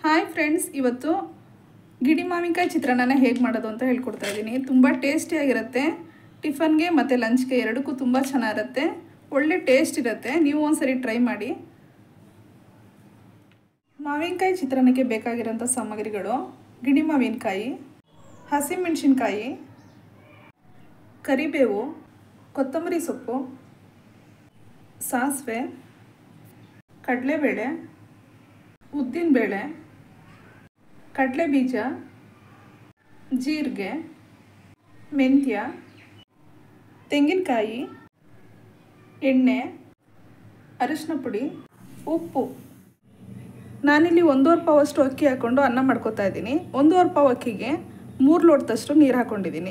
hi friends ಇವತ್ತು ಗಿಡಿ ಮಾವಿನಕಾಯಿ ಚಿತ್ರಾನ್ನ ಹೇಗೆ ಮಾಡೋದು ಅಂತ ಹೇಳ್ಕೊಡ್ತಾ ಇದ್ದೀನಿ ತುಂಬ ಟೇಸ್ಟಿಯಾಗಿರುತ್ತೆ ಟಿಫನ್ಗೆ ಮತ್ತು ಲಂಚ್ಗೆ ಎರಡಕ್ಕೂ ತುಂಬ ಚೆನ್ನಾಗಿರುತ್ತೆ ಒಳ್ಳೆ ಟೇಸ್ಟ್ ಇರುತ್ತೆ ನೀವು ಒಂದ್ಸರಿ ಟ್ರೈ ಮಾಡಿ ಮಾವಿನಕಾಯಿ ಚಿತ್ರಾನ್ನಕ್ಕೆ ಬೇಕಾಗಿರೋಂಥ ಸಾಮಗ್ರಿಗಳು ಗಿಡಿ ಮಾವಿನಕಾಯಿ ಹಸಿಮೆಣಸಿನ್ಕಾಯಿ ಕರಿಬೇವು ಕೊತ್ತಂಬರಿ ಸೊಪ್ಪು ಸಾಸಿವೆ ಕಡಲೆಬೇಳೆ ಉದ್ದಿನಬೇಳೆ ಕಡಲೆ ಬೀಜ ಜೀರಿಗೆ ಮೆಂತ್ಯ ತೆಂಗಿನಕಾಯಿ ಎಣ್ಣೆ ಅರಿಶಿನ ಪುಡಿ ಉಪ್ಪು ನಾನಿಲ್ಲಿ ಒಂದೂವರೆ ಪಾವಷ್ಟು ಅಕ್ಕಿ ಹಾಕ್ಕೊಂಡು ಅನ್ನ ಮಾಡ್ಕೊತಾ ಇದ್ದೀನಿ ಒಂದೂವರೆ ಪಾವು ಅಕ್ಕಿಗೆ ಮೂರು ಲೋಟದಷ್ಟು ನೀರು ಹಾಕ್ಕೊಂಡಿದ್ದೀನಿ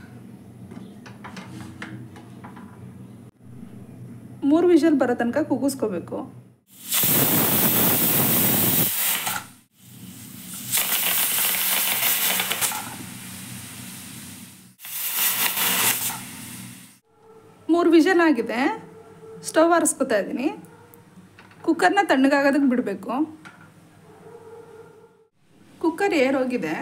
ಮೂರು ವಿಷಲ್ ಬರೋ ತನಕ ಕೂಗಿಸ್ಕೋಬೇಕು ಮೂರು ವಿಷಲ್ ಆಗಿದೆ ಸ್ಟವ್ ಆರಿಸ್ಕೊತಾ ಇದ್ದೀನಿ ಕುಕ್ಕರ್ನ ತಣ್ಣಗಾಗೋದಕ್ಕೆ ಬಿಡಬೇಕು ಕುಕ್ಕರ್ ಏರೋಗಿದೆ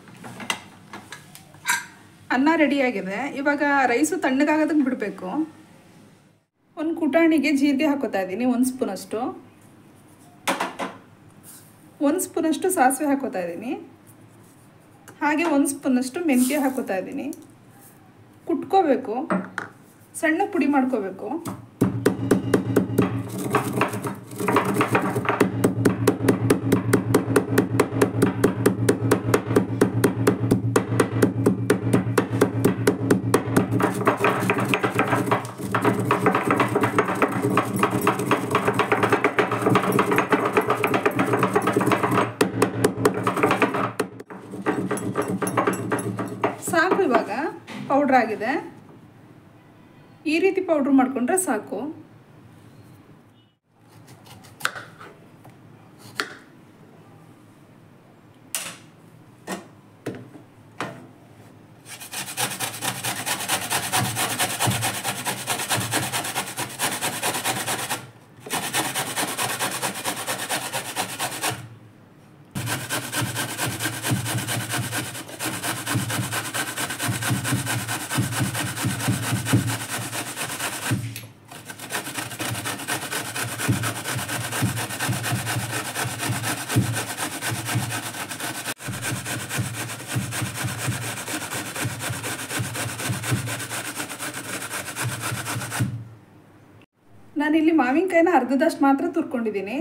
ಅನ್ನ ರೆಡಿಯಾಗಿದೆ ಇವಾಗ ರೈಸು ತಣ್ಣಗಾಗೋದಕ್ಕೆ ಬಿಡಬೇಕು ಒಂದು ಕುಟಾಣಿಗೆ ಜೀರಿಗೆ ಹಾಕೋತಾ ಇದ್ದೀನಿ ಒಂದು ಸ್ಪೂನಷ್ಟು ಒಂದು ಸ್ಪೂನಷ್ಟು ಸಾಸಿವೆ ಹಾಕೋತಾ ಇದ್ದೀನಿ ಹಾಗೆ ಒಂದು ಸ್ಪೂನಷ್ಟು ಮೆಂತ್ಯ ಹಾಕೋತಾ ಇದ್ದೀನಿ ಕುಟ್ಕೋಬೇಕು ಸಣ್ಣ ಪುಡಿ ಮಾಡ್ಕೋಬೇಕು ಸಾಕು ಇವಾಗ ಪೌಡ್ರ್ ಆಗಿದೆ ಈ ರೀತಿ ಪೌಡ್ರ್ ಮಾಡಿಕೊಂಡ್ರೆ ಸಾಕು ನಾನಿಲ್ಲಿ ಮಾವಿನಕಾಯಿನ ಅರ್ಧದಷ್ಟು ಮಾತ್ರ ತುರ್ಕೊಂಡಿದ್ದೀನಿ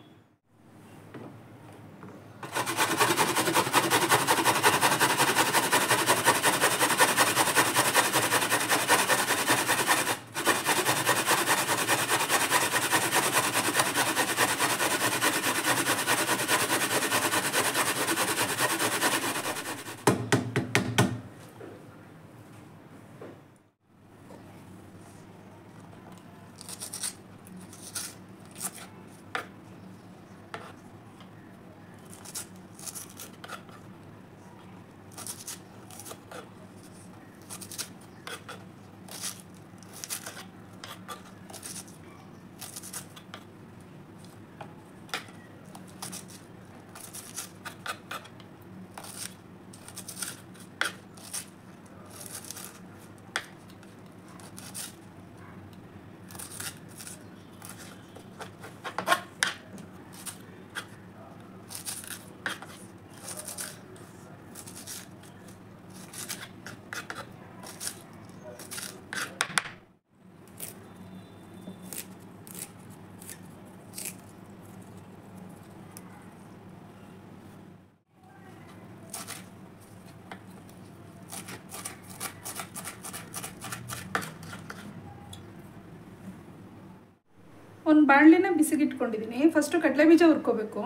ಒಂದು ಬಾಣಲಿನ ಬಿಸಿಗಿಟ್ಕೊಂಡಿದ್ದೀನಿ ಫಸ್ಟು ಕಡಲೆ ಬೀಜ ಹುರ್ಕೋಬೇಕು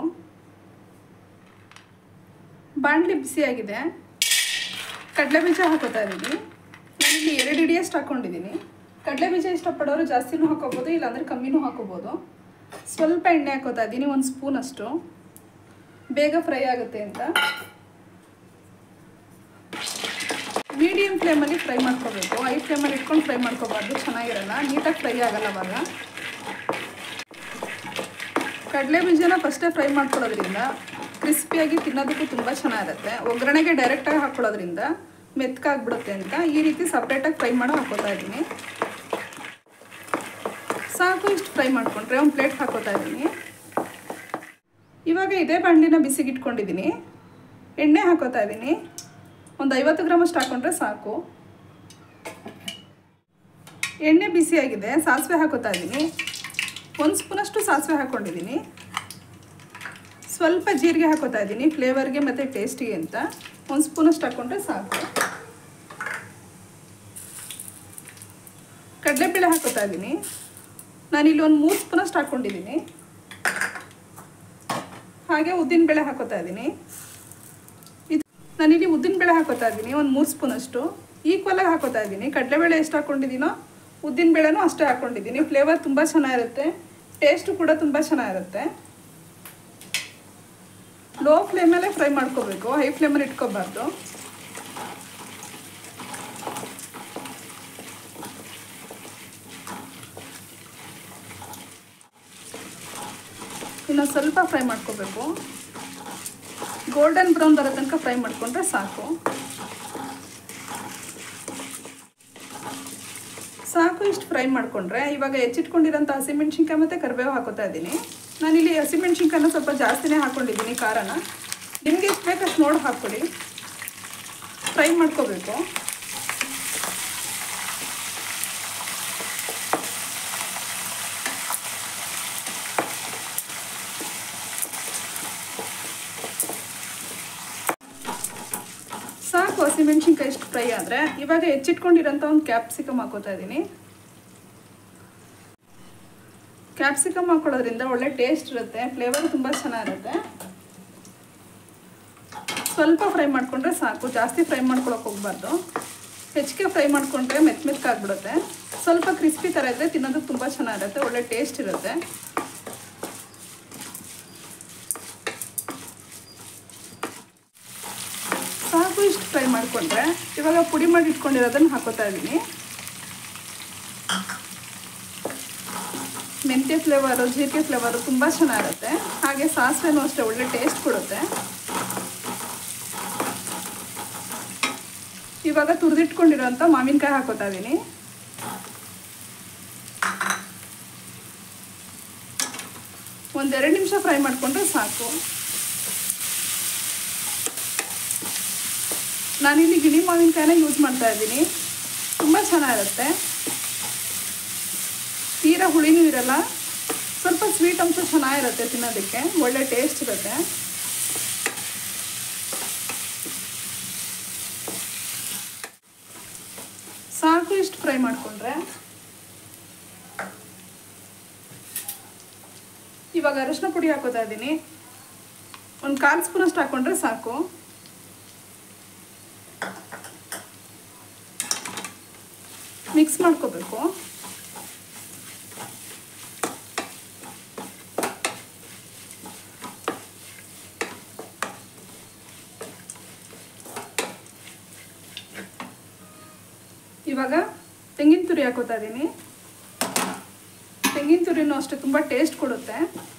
ಬಾಣಲಿ ಬಿಸಿಯಾಗಿದೆ ಕಡಲೆ ಬೀಜ ಹಾಕೋತಾ ಇದ್ದೀನಿ ನಾನಿಲ್ಲಿ ಎರಡು ಇಡಿಯಷ್ಟು ಹಾಕ್ಕೊಂಡಿದ್ದೀನಿ ಕಡಲೆ ಬೀಜ ಇಷ್ಟಪಡೋರು ಜಾಸ್ತಿನೂ ಹಾಕೋಬೋದು ಇಲ್ಲಾಂದರೆ ಕಮ್ಮಿನೂ ಹಾಕೋಬೋದು ಸ್ವಲ್ಪ ಎಣ್ಣೆ ಹಾಕೋತಾ ಇದ್ದೀನಿ ಒಂದು ಸ್ಪೂನಷ್ಟು ಬೇಗ ಫ್ರೈ ಆಗುತ್ತೆ ಅಂತ ಮೀಡಿಯಮ್ ಫ್ಲೇಮಲ್ಲಿ ಫ್ರೈ ಮಾಡ್ಕೋಬೇಕು ಐ ಫ್ಲೇಮಲ್ಲಿ ಇಟ್ಕೊಂಡು ಫ್ರೈ ಮಾಡ್ಕೋಬಾರ್ದು ಚೆನ್ನಾಗಿರಲ್ಲ ನೀಟಾಗಿ ಫ್ರೈ ಆಗಲ್ಲ ಅವಾಗ ಕಡಲೆ ಬೀಜನ ಫಸ್ಟೇ ಫ್ರೈ ಮಾಡ್ಕೊಳ್ಳೋದ್ರಿಂದ ಕ್ರಿಸ್ಪಿಯಾಗಿ ತಿನ್ನೋದಕ್ಕೂ ತುಂಬ ಚೆನ್ನಾಗಿರುತ್ತೆ ಒಗ್ಗರಣೆಗೆ ಡೈರೆಕ್ಟಾಗಿ ಹಾಕ್ಕೊಳ್ಳೋದ್ರಿಂದ ಮೆತ್ಕಾಗ್ಬಿಡುತ್ತೆ ಅಂತ ಈ ರೀತಿ ಸಪ್ರೇಟಾಗಿ ಫ್ರೈ ಮಾಡೋ ಹಾಕೋತಾ ಇದ್ದೀನಿ ಸಾಕು ಇಷ್ಟು ಫ್ರೈ ಮಾಡಿಕೊಂಡ್ರೆ ಒಂದು ಪ್ಲೇಟ್ ಹಾಕೋತಾ ಇದ್ದೀನಿ ಇವಾಗ ಇದೇ ಬಾಣಲಿನ ಬಿಸಿಗೆ ಇಟ್ಕೊಂಡಿದ್ದೀನಿ ಎಣ್ಣೆ ಹಾಕೋತಾ ಇದ್ದೀನಿ ಒಂದು ಐವತ್ತು ಗ್ರಾಮಷ್ಟು ಹಾಕ್ಕೊಂಡ್ರೆ ಸಾಕು ಎಣ್ಣೆ ಬಿಸಿಯಾಗಿದೆ ಸಾಸಿವೆ ಹಾಕೋತಾ ಇದ್ದೀನಿ ಒಂದು ಸ್ಪೂನಷ್ಟು ಸಾಸಿವೆ ಹಾಕ್ಕೊಂಡಿದ್ದೀನಿ ಸ್ವಲ್ಪ ಜೀರಿಗೆ ಹಾಕೋತಾ ಇದ್ದೀನಿ ಫ್ಲೇವರ್ಗೆ ಮತ್ತು ಟೇಸ್ಟಿಗೆ ಅಂತ ಒಂದು ಸ್ಪೂನಷ್ಟು ಹಾಕ್ಕೊಂಡ್ರೆ ಸಾಕು ಕಡಲೆಬೇಳೆ ಹಾಕೋತಾ ಇದ್ದೀನಿ ನಾನಿಲ್ಲಿ ಒಂದು ಮೂರು ಸ್ಪೂನಷ್ಟು ಹಾಕ್ಕೊಂಡಿದ್ದೀನಿ ಹಾಗೆ ಉದ್ದಿನಬೇಳೆ ಹಾಕೋತಾ ಇದ್ದೀನಿ ಇದು ನಾನಿಲ್ಲಿ ಉದ್ದಿನಬೇಳೆ ಹಾಕೋತಾ ಇದ್ದೀನಿ ಒಂದು ಮೂರು ಸ್ಪೂನಷ್ಟು ಈಕ್ವಲಾಗಿ ಹಾಕೋತಾ ಇದ್ದೀನಿ ಕಡಲೆಬೇಳೆ ಎಷ್ಟು ಹಾಕ್ಕೊಂಡಿದ್ದೀನೋ ಉದ್ದಿನಬೇಳೆನೂ ಅಷ್ಟೇ ಹಾಕ್ಕೊಂಡಿದ್ದೀನಿ ಫ್ಲೇವರ್ ತುಂಬ ಚೆನ್ನಾಗಿರುತ್ತೆ ಟೇಸ್ಟು ಕೂಡ ತುಂಬ ಚೆನ್ನಾಗಿರುತ್ತೆ ಲೋ ಫ್ಲೇಮಲ್ಲೇ ಫ್ರೈ ಮಾಡ್ಕೋಬೇಕು ಹೈ ಫ್ಲೇಮಲ್ಲಿ ಇಟ್ಕೋಬಾರ್ದು ಇನ್ನು ಸ್ವಲ್ಪ ಫ್ರೈ ಮಾಡ್ಕೋಬೇಕು ಗೋಲ್ಡನ್ ಬ್ರೌನ್ ಬರೋ ತನಕ ಫ್ರೈ ಮಾಡಿಕೊಂಡ್ರೆ ಸಾಕು ಸಾಕು ಇಷ್ಟು ಫ್ರೈ ಮಾಡಿಕೊಂಡ್ರೆ ಇವಾಗ ಹೆಚ್ಚಿಟ್ಕೊಂಡಿರೋಂಥ ಹಸಿಮೆಣ್ಸಿನ್ಕಾಯಿ ಮತ್ತು ಕರಿಬೇವು ಹಾಕೋತಾ ಇದ್ದೀನಿ ನಾನಿಲ್ಲಿ ಹಸಿಮೆಣ್ಸಿನ್ಕಾಯನ್ನ ಸ್ವಲ್ಪ ಜಾಸ್ತಿನೇ ಹಾಕ್ಕೊಂಡಿದ್ದೀನಿ ಖಾರನ ನಿಮಗೆ ಎಷ್ಟು ಬೇಕಷ್ಟು ನೋಡಿ ಹಾಕ್ಕೊಡಿ ಫ್ರೈ ಮಾಡ್ಕೋಬೇಕು ಸಾಕು ಹಸಿಮೆಣ್ಸಿನ್ಕಾಯಿ ಇಷ್ಟು ಫ್ರೈ ಆದರೆ ಇವಾಗ ಹೆಚ್ಚಿಟ್ಕೊಂಡಿರೋಂಥ ಒಂದು ಕ್ಯಾಪ್ಸಿಕಮ್ ಹಾಕೋತಾ ಇದ್ದೀನಿ ಕ್ಯಾಪ್ಸಿಕಮ್ ಹಾಕೊಳ್ಳೋದ್ರಿಂದ ಒಳ್ಳೆ ಟೇಸ್ಟ್ ಇರುತ್ತೆ ಫ್ಲೇವರ್ ತುಂಬ ಚೆನ್ನಾಗಿರುತ್ತೆ ಸ್ವಲ್ಪ ಫ್ರೈ ಮಾಡಿಕೊಂಡ್ರೆ ಸಾಕು ಜಾಸ್ತಿ ಫ್ರೈ ಮಾಡ್ಕೊಳಕ್ಕೆ ಹೋಗ್ಬಾರ್ದು ಹೆಚ್ಚಿಗೆ ಫ್ರೈ ಮಾಡಿಕೊಂಡ್ರೆ ಮೆತ್ತ ಮೆತ್ತಗಾಗ್ಬಿಡುತ್ತೆ ಸ್ವಲ್ಪ ಕ್ರಿಸ್ಪಿ ಥರ ಇದ್ದರೆ ತಿನ್ನೋದಕ್ಕೆ ತುಂಬ ಚೆನ್ನಾಗಿರುತ್ತೆ ಒಳ್ಳೆ ಟೇಸ್ಟ್ ಇರುತ್ತೆ ಸಾಕು ಇಷ್ಟು ಫ್ರೈ ಮಾಡಿಕೊಂಡ್ರೆ ಇವಾಗ ಪುಡಿ ಮಾಡಿ ಇಟ್ಕೊಂಡಿರೋದನ್ನು ಹಾಕೋತಾ ಇದ್ದೀನಿ ಮೆಂತ್ಯ ಫ್ಲೇವರು ಜೀರಿಗೆ ಫ್ಲೇವರು ತುಂಬ ಚೆನ್ನಾಗಿರುತ್ತೆ ಹಾಗೆ ಸಾಸಿವೆನೂ ಅಷ್ಟೇ ಒಳ್ಳೆ ಟೇಸ್ಟ್ ಕೊಡುತ್ತೆ ಇವಾಗ ತುರಿದಿಟ್ಕೊಂಡಿರೋಂಥ ಮಾವಿನಕಾಯಿ ಹಾಕೋತಾ ಇದ್ದೀನಿ ಒಂದೆರಡು ನಿಮಿಷ ಫ್ರೈ ಮಾಡಿಕೊಂಡ್ರೆ ಸಾಕು ನಾನಿಲ್ಲಿ ಗಿಣಿ ಮಾವಿನಕಾಯಿನ ಯೂಸ್ ಮಾಡ್ತಾ ಇದ್ದೀನಿ ತುಂಬ ಚೆನ್ನಾಗಿರುತ್ತೆ ತೀರಾ ಹುಳಿನೂ ಇರಲ್ಲ ಸ್ವಲ್ಪ ಸ್ವೀಟ್ ಅಂಶ ಚೆನ್ನಾಗಿರುತ್ತೆ ತಿನ್ನೋದಕ್ಕೆ ಒಳ್ಳೆ ಟೇಸ್ಟ್ ಇರುತ್ತೆ ಸಾಕು ಇಷ್ಟು ಫ್ರೈ ಮಾಡಿಕೊಂಡ್ರೆ ಇವಾಗ ಅರಿಶಿನ ಪುಡಿ ಹಾಕೋತಾ ಇದ್ದೀನಿ ಒಂದು ಕಾಲು ಸ್ಪೂನಷ್ಟು ಹಾಕ್ಕೊಂಡ್ರೆ ಸಾಕು ಮಿಕ್ಸ್ ಮಾಡ್ಕೋಬೇಕು ಇವಾಗ ತೆಂಗಿನ ತುರಿ ಹಾಕೋತಾ ಇದ್ದೀನಿ ತೆಂಗಿನ ತುರಿನೂ ಅಷ್ಟೇ ತುಂಬ ಟೇಸ್ಟ್ ಕೊಡುತ್ತೆ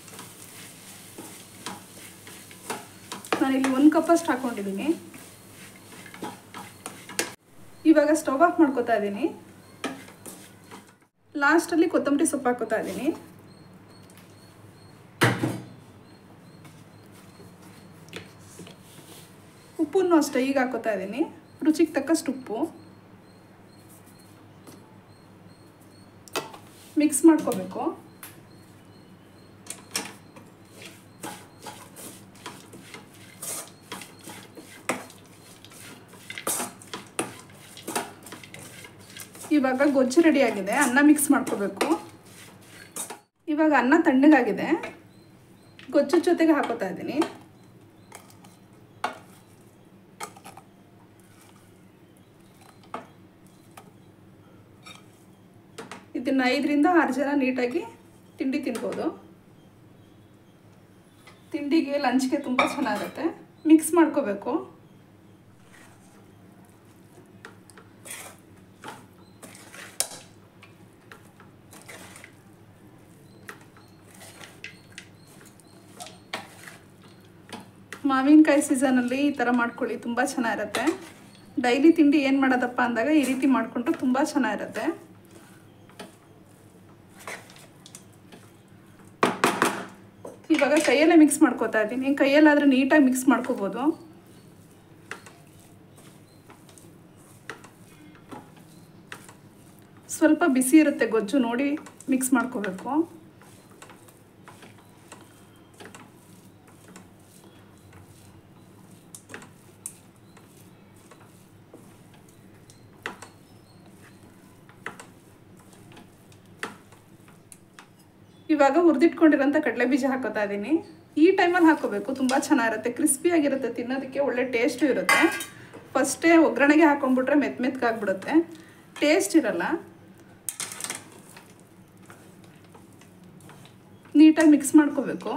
ನಾನಿಲ್ಲಿ ಒಂದು ಕಪ್ಪಷ್ಟು ಹಾಕ್ಕೊಂಡಿದ್ದೀನಿ ಇವಾಗ ಸ್ಟವ್ ಆಫ್ ಮಾಡ್ಕೋತಾ ಇದ್ದೀನಿ ಲಾಸ್ಟಲ್ಲಿ ಕೊತ್ತಂಬರಿ ಸೊಪ್ಪು ಹಾಕೋತಾ ಇದ್ದೀನಿ ಉಪ್ಪನ್ನು ಅಷ್ಟೇ ಈಗ ಹಾಕೋತಾ ಇದ್ದೀನಿ ರುಚಿಗೆ ತಕ್ಕಷ್ಟು ಉಪ್ಪು ಮಿಕ್ಸ್ ಮಾಡ್ಕೋಬೇಕು ಇವಾಗ ಗೊಜ್ಜು ರೆಡಿಯಾಗಿದೆ ಅನ್ನ ಮಿಕ್ಸ್ ಮಾಡ್ಕೋಬೇಕು ಇವಾಗ ಅನ್ನ ತಣ್ಣಗಾಗಿದೆ ಗೊಜ್ಜು ಜೊತೆಗೆ ಹಾಕೋತಾ ಇದ್ದೀನಿ ಇದನ್ನು ಐದರಿಂದ ಆರು ಜನ ನೀಟಾಗಿ ತಿಂಡಿ ತಿನ್ಬೋದು ತಿಂಡಿಗೆ ಲಂಚ್ಗೆ ತುಂಬ ಚೆನ್ನಾಗಿರುತ್ತೆ ಮಿಕ್ಸ್ ಮಾಡ್ಕೋಬೇಕು ಮಾವಿನಕಾಯಿ ಸೀಸನಲ್ಲಿ ಈ ಥರ ಮಾಡ್ಕೊಳ್ಳಿ ತುಂಬ ಚೆನ್ನಾಗಿರುತ್ತೆ ಡೈಲಿ ತಿಂಡಿ ಏನು ಮಾಡೋದಪ್ಪ ಅಂದಾಗ ಈ ರೀತಿ ಮಾಡಿಕೊಂಡ್ರೆ ತುಂಬ ಚೆನ್ನಾಗಿರುತ್ತೆ ಇವಾಗ ಕೈಯಲ್ಲೇ ಮಿಕ್ಸ್ ಮಾಡ್ಕೋತಾ ಇದ್ದೀನಿ ಕೈಯಲ್ಲಾದರೆ ನೀಟಾಗಿ ಮಿಕ್ಸ್ ಮಾಡ್ಕೋಬೋದು ಸ್ವಲ್ಪ ಬಿಸಿ ಇರುತ್ತೆ ಗೊಜ್ಜು ನೋಡಿ ಮಿಕ್ಸ್ ಮಾಡ್ಕೋಬೇಕು ಇವಾಗ ಹುರಿದಿಟ್ಕೊಂಡಿರೋಂಥ ಕಡಲೆ ಬೀಜ ಹಾಕೋತಾ ಇದ್ದೀನಿ ಈ ಟೈಮಲ್ಲಿ ಹಾಕೋಬೇಕು ತುಂಬ ಚೆನ್ನಾಗಿರುತ್ತೆ ಕ್ರಿಸ್ಪಿಯಾಗಿರುತ್ತೆ ತಿನ್ನೋದಕ್ಕೆ ಒಳ್ಳೆ ಟೇಸ್ಟು ಇರುತ್ತೆ ಫಸ್ಟೇ ಒಗ್ಗರಣೆಗೆ ಹಾಕೊಂಡ್ಬಿಟ್ರೆ ಮೆತ್ತ ಮೆತ್ತಗಾಗ್ಬಿಡುತ್ತೆ ಟೇಸ್ಟ್ ಇರಲ್ಲ ನೀಟಾಗಿ ಮಿಕ್ಸ್ ಮಾಡ್ಕೋಬೇಕು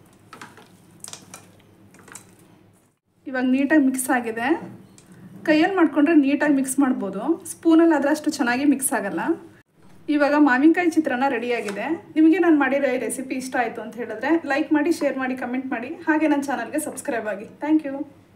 ಇವಾಗ ನೀಟಾಗಿ ಮಿಕ್ಸ್ ಆಗಿದೆ ಕೈಯಲ್ಲಿ ಮಾಡಿಕೊಂಡ್ರೆ ನೀಟಾಗಿ ಮಿಕ್ಸ್ ಮಾಡ್ಬೋದು ಸ್ಪೂನಲ್ಲಿ ಆದರೆ ಅಷ್ಟು ಚೆನ್ನಾಗಿ ಮಿಕ್ಸ್ ಆಗಲ್ಲ ಇವಾಗ ಮಾವಿನಕಾಯಿ ಚಿತ್ರಾನ್ನ ರೆಡಿಯಾಗಿದೆ ನಿಮಗೆ ನಾನು ಮಾಡಿರೋ ಈ ರೆಸಿಪಿ ಇಷ್ಟ ಆಯಿತು ಅಂತ ಹೇಳಿದ್ರೆ ಲೈಕ್ ಮಾಡಿ ಶೇರ್ ಮಾಡಿ ಕಮೆಂಟ್ ಮಾಡಿ ಹಾಗೆ ನನ್ನ ಚಾನಲ್ಗೆ ಸಬ್ಸ್ಕ್ರೈಬ್ ಆಗಿ ಥ್ಯಾಂಕ್ ಯು